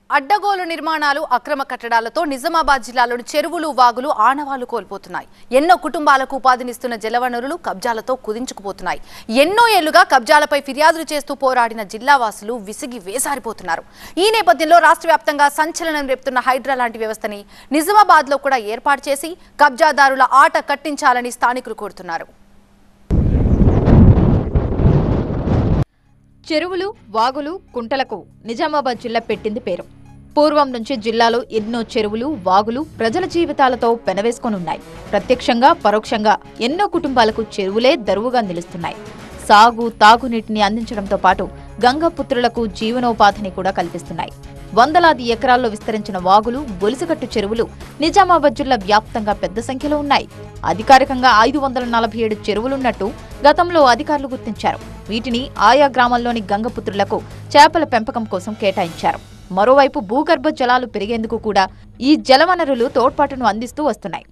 అడ్డగోలు నిర్మాణాలు అక్రమ కట్టడాలతో నిజామాబాద్ జిల్లాలోని చెరువులు వాగులు ఆనవాళ్లు కోల్పోతున్నాయి ఎన్నో కుటుంబాలకు ఉపాధినిస్తున్న జలవనరులు కబ్జాలతో కుదించుకుపోతున్నాయి ఎన్నో ఏళ్లుగా కబ్జాలపై ఫిర్యాదులు చేస్తూ పోరాడిన జిల్లావాసులు విసిగి వేసారిపోతున్నారు ఈ నేపథ్యంలో రాష్ట్ర వ్యాప్తంగా సంచలనం రేపుతున్న హైడ్రా లాంటి వ్యవస్థని నిజామాబాద్ లో కూడా ఏర్పాటు చేసి కబ్జాదారుల ఆట కట్టించాలని స్థానికులు కోరుతున్నారు చెరువులు వాగులు కుంటలకు నిజామాబాద్ జిల్లా పెట్టింది పేరు పూర్వం నుంచి జిల్లాలో ఎన్నో చెరువులు వాగులు ప్రజల జీవితాలతో పెనవేసుకొనున్నాయి ప్రత్యక్షంగా పరోక్షంగా ఎన్నో కుటుంబాలకు చెరువులే దరువుగా నిలుస్తున్నాయి సాగు తాగునీటిని అందించడంతో పాటు గంగపుత్రులకు జీవనోపాధిని కూడా కల్పిస్తున్నాయి వందలాది ఎకరాల్లో విస్తరించిన వాగులు గొలుసుకట్టు చెరువులు నిజామాబాద్ జిల్లా వ్యాప్తంగా పెద్ద సంఖ్యలో ఉన్నాయి అధికారికంగా ఐదు వందల నలభై ఏడు చెరువులున్నట్టు గతంలో అధికారులు గుర్తించారు వీటిని ఆయా గ్రామాల్లోని గంగపుత్రులకు చేపల పెంపకం కోసం కేటాయించారు మరోవైపు భూగర్భ జలాలు పెరిగేందుకు కూడా ఈ జలవనరులు తోడ్పాటును అందిస్తూ వస్తున్నాయి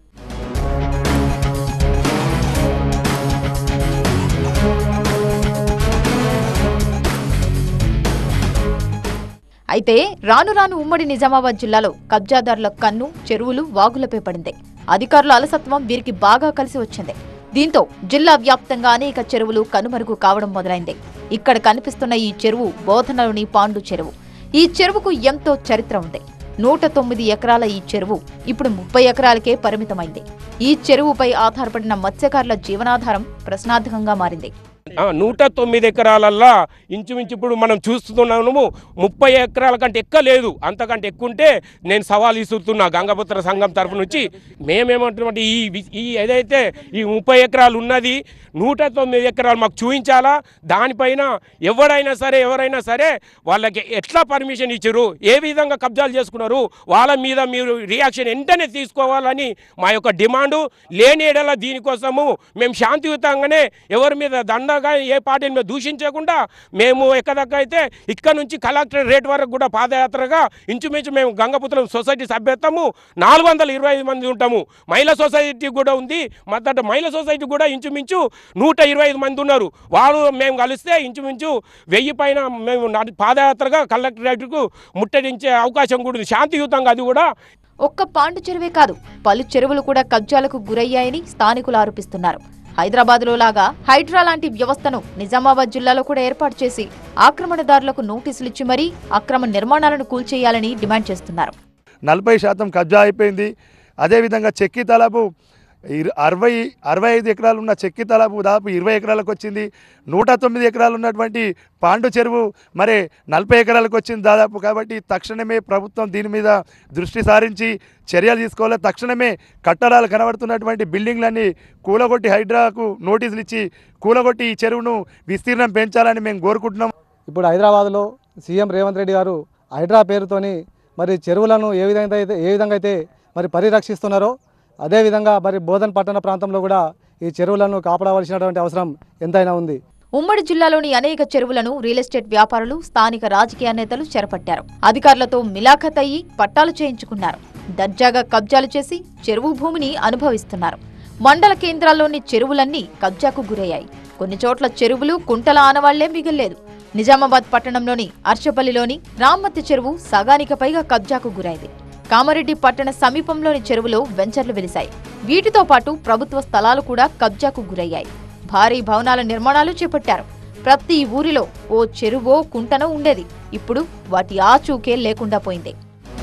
అయితే రాను రాను ఉమ్మడి నిజామాబాద్ జిల్లాలో కబ్జాదారుల కన్ను చెరువులు వాగులపై పడింది అధికారుల అలసత్వం వీరికి బాగా కలిసి వచ్చింది దీంతో జిల్లా వ్యాప్తంగా అనేక చెరువులు కనుమరుగు కావడం మొదలైంది ఇక్కడ కనిపిస్తున్న ఈ చెరువు బోధనలోని పాండు చెరువు ఈ చెరువుకు ఎంతో చరిత్ర ఉంది నూట తొమ్మిది ఎకరాల ఈ చెరువు ఇప్పుడు ముప్పై ఎకరాలకే పరిమితమైంది ఈ చెరువుపై ఆధారపడిన మత్స్యకారుల జీవనాధారం ప్రశ్నార్థకంగా మారింది ఆ, నూట తొమ్మిది ఎకరాలల్లా ఇంచుమించు ఇప్పుడు మనం చూస్తున్నాము ముప్పై ఎకరాల కంటే ఎక్కువ లేదు అంతకంటే ఎక్కువ ఉంటే నేను సవాల్ ఇస్తున్నా గంగపుత్ర సంఘం తరఫు నుంచి మేమేమంటున్నామంటే ఈ వి- ఈ ఏదైతే ఈ ముప్పై ఎకరాలు ఉన్నది నూట తొమ్మిది ఎకరాలు మాకు చూపించాలా దానిపైన ఎవడైనా సరే ఎవరైనా సరే వాళ్ళకి ఎట్లా పర్మిషన్ ఇచ్చారు ఏ విధంగా కబ్జాలు చేసుకున్నారు వాళ్ళ మీద మీరు రియాక్షన్ వెంటనే తీసుకోవాలని మా యొక్క డిమాండు లేని ఎడల దీనికోసము మేము శాంతియుతంగానే ఎవరి మీద దండగా ఏ పార్టీని మీద దూషించకుండా మేము ఎక్కదక్క అయితే ఇక్కడ నుంచి కలెక్టర్ రేట్ వరకు కూడా పాదయాత్రగా ఇంచుమించు మేము గంగపుత్రం సొసైటీ సభ్యత్వము నాలుగు వందల ఇరవై ఐదు మంది ఉంటాము మహిళా సొసైటీ కూడా ఉంది మద్దతు మహిళా సొసైటీ కూడా ఇంచుమించు నూట ఇరవై ఐదు మంది ఉన్నారు వాళ్ళు మేము కలిస్తే ఇంచుమించు వెయ్యి పైన మేము నడి- పాదయాత్రగా కలెక్టరేట్కు ముట్టడించే అవకాశం కూడా ఉంది శాంతియుతంగా అది కూడా ఒక్క పాండు చెరువే కాదు పలు చెరువులు కూడా కబ్జాలకు గురయ్యాయని స్థానికులు ఆరోపిస్తున్నారు హైదరాబాద్లో లాగా హైడ్రా లాంటి వ్యవస్థను నిజామాబాద్ జిల్లాలో కూడా ఏర్పాటు చేసి ఆక్రమణదారులకు నోటీసులిచ్చి మరీ అక్రమ నిర్మాణాలను కూల్చేయాలని డిమాండ్ చేస్తున్నారు నలభై శాతం కబ్జా అయిపోయింది అదేవిధంగా చెక్కి తలాపు ఇర- అరవై అరవై ఐదు ఎకరాలు ఉన్న చెక్కి తలాపు దాదాపు ఇరవై ఎకరాలకు వచ్చింది నూట తొమ్మిది ఎకరాలు ఉన్నటువంటి పాండు చెరువు మరి నలభై ఎకరాలకు వచ్చింది దాదాపు కాబట్టి తక్షణమే ప్రభుత్వం దీని మీద దృష్టి సారించి చర్యలు తీసుకోవాలి తక్షణమే కట్టడాలు కనబడుతున్నటువంటి బిల్డింగ్లన్నీ కూలగొట్టి హైడ్రాకు నోటీసులు ఇచ్చి కూలగొట్టి ఈ చెరువును విస్తీర్ణం పెంచాలని మేము కోరుకుంటున్నాం ఇప్పుడు హైదరాబాద్లో సీఎం రేవంత్ రెడ్డి గారు హైడ్రా పేరుతోని మరి చెరువులను ఏ విధంగా అయితే ఏ విధంగా అయితే మరి పరిరక్షిస్తున్నారో అదేవిధంగా మరి బోధన్ పట్టణ ప్రాంతంలో కూడా ఈ చెరువులను కాపాడవలసినటువంటి అవసరం ఎంతైనా ఉంది ఉమ్మడి జిల్లాలోని అనేక చెరువులను రియల్ ఎస్టేట్ వ్యాపారులు స్థానిక రాజకీయ నేతలు చేరపట్టారు అధికారులతో మిలాఖత్ అయ్యి పట్టాలు చేయించుకున్నారు దర్జాగా కబ్జాలు చేసి చెరువు భూమిని అనుభవిస్తున్నారు మండల కేంద్రాల్లోని చెరువులన్నీ కబ్జాకు గురయ్యాయి కొన్ని చోట్ల చెరువులు కుంటల ఆనవాళ్లే మిగల్లేదు నిజామాబాద్ పట్టణంలోని అర్షపల్లిలోని రామ్మత్తి చెరువు సగానికి పైగా కబ్జాకు గురైంది కామారెడ్డి పట్టణ సమీపంలోని చెరువులో వెంచర్లు వెలిశాయి వీటితో పాటు ప్రభుత్వ స్థలాలు కూడా కబ్జాకు గురయ్యాయి భారీ భవనాల నిర్మాణాలు చేపట్టారు ప్రతి ఊరిలో ఓ చెరువో కుంటనో ఉండేది ఇప్పుడు వాటి ఆచూకే లేకుండా పోయింది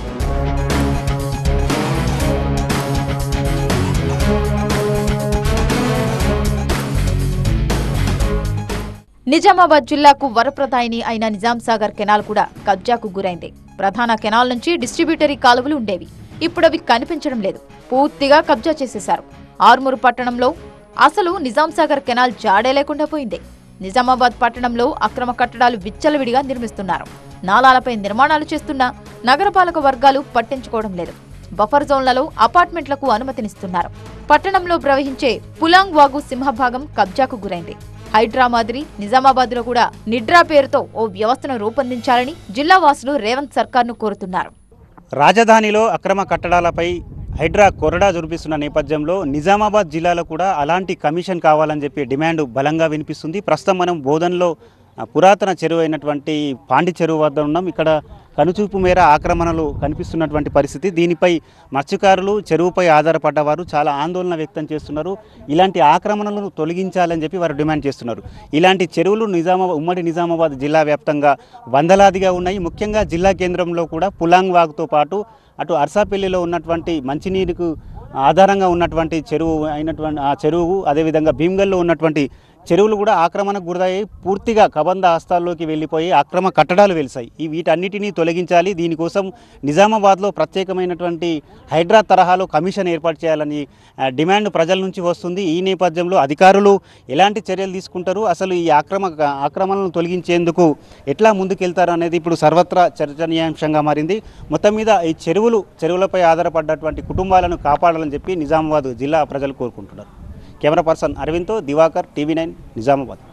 నిజామాబాద్ జిల్లాకు వరప్రదాయిని అయిన నిజాం సాగర్ కెనాల్ కూడా కబ్జాకు గురైంది ప్రధాన కెనాల్ నుంచి డిస్ట్రిబ్యూటరీ కాలువలు ఉండేవి ఇప్పుడు అవి కనిపించడం లేదు పూర్తిగా కబ్జా చేసేశారు ఆర్మూరు పట్టణంలో అసలు నిజాం సాగర్ కెనాల్ జాడే లేకుండా పోయింది నిజామాబాద్ పట్టణంలో అక్రమ కట్టడాలు విచ్చలవిడిగా నిర్మిస్తున్నారు నాలాలపై నిర్మాణాలు చేస్తున్నా నగరపాలక వర్గాలు పట్టించుకోవడం లేదు బఫర్ జోన్లలో అపార్ట్మెంట్లకు అనుమతినిస్తున్నారు పట్టణంలో ప్రవహించే పులాంగ్ వాగు సింహభాగం కబ్జాకు గురైంది హైడ్రా మాదిరి నిజామాబాద్ లో కూడా నిడ్రా పేరుతో ఓ వ్యవస్థను రూపొందించాలని జిల్లా వాసులు రేవంత్ సర్కార్ను కోరుతున్నారు రాజధానిలో అక్రమ కట్టడాలపై హైడ్రా కొరడా జురిపిస్తున్న నేపథ్యంలో నిజామాబాద్ జిల్లాలో కూడా అలాంటి కమిషన్ కావాలని చెప్పి డిమాండ్ బలంగా వినిపిస్తుంది ప్రస్తుతం మనం బోధన్లో ఆ, పురాతన చెరువు అయినటువంటి పాండి చెరువు వద్ద ఉన్నాం ఇక్కడ కనుచూపు మేర ఆక్రమణలు కనిపిస్తున్నటువంటి పరిస్థితి దీనిపై మత్స్యకారులు చెరువుపై ఆధారపడ్డవారు చాలా ఆందోళన వ్యక్తం చేస్తున్నారు ఇలాంటి ఆక్రమణలను తొలగించాలని చెప్పి వారు డిమాండ్ చేస్తున్నారు ఇలాంటి చెరువులు నిజామాబాద్ ఉమ్మడి నిజామాబాద్ జిల్లా వ్యాప్తంగా వందలాదిగా ఉన్నాయి ముఖ్యంగా జిల్లా కేంద్రంలో కూడా పులాంగ్ వాగ్తో పాటు అటు అర్సాపల్లిలో ఉన్నటువంటి మంచినీరుకు ఆధారంగా ఉన్నటువంటి చెరువు అయినటువంటి ఆ చెరువు అదేవిధంగా భీమ్గల్లో ఉన్నటువంటి చెరువులు కూడా ఆక్రమణకు గురయ్యి పూర్తిగా కబంధ హస్తాల్లోకి వెళ్ళిపోయి అక్రమ కట్టడాలు వెలిసాయి ఈ వీటన్నిటినీ తొలగించాలి దీనికోసం నిజామాబాద్లో ప్రత్యేకమైనటువంటి హైడ్రా తరహాలో కమిషన్ ఏర్పాటు చేయాలని ఆ, డిమాండ్ ప్రజల నుంచి వస్తుంది ఈ నేపథ్యంలో అధికారులు ఎలాంటి చర్యలు తీసుకుంటారు అసలు ఈ ఆక్రమ ఆక్రమణలను తొలగించేందుకు ఎట్లా ముందుకెళ్తారు అనేది ఇప్పుడు సర్వత్రా చర్చనీయాంశంగా మారింది మొత్తం మీద ఈ చెరువులు చెరువులపై ఆధారపడ్డటువంటి కుటుంబాలను కాపాడాలని చెప్పి నిజామాబాద్ జిల్లా ప్రజలు కోరుకుంటున్నారు కెమెరా పర్సన్ అరవింద్తో దివాకర్ టీవీ నైన్ నిజామాబాద్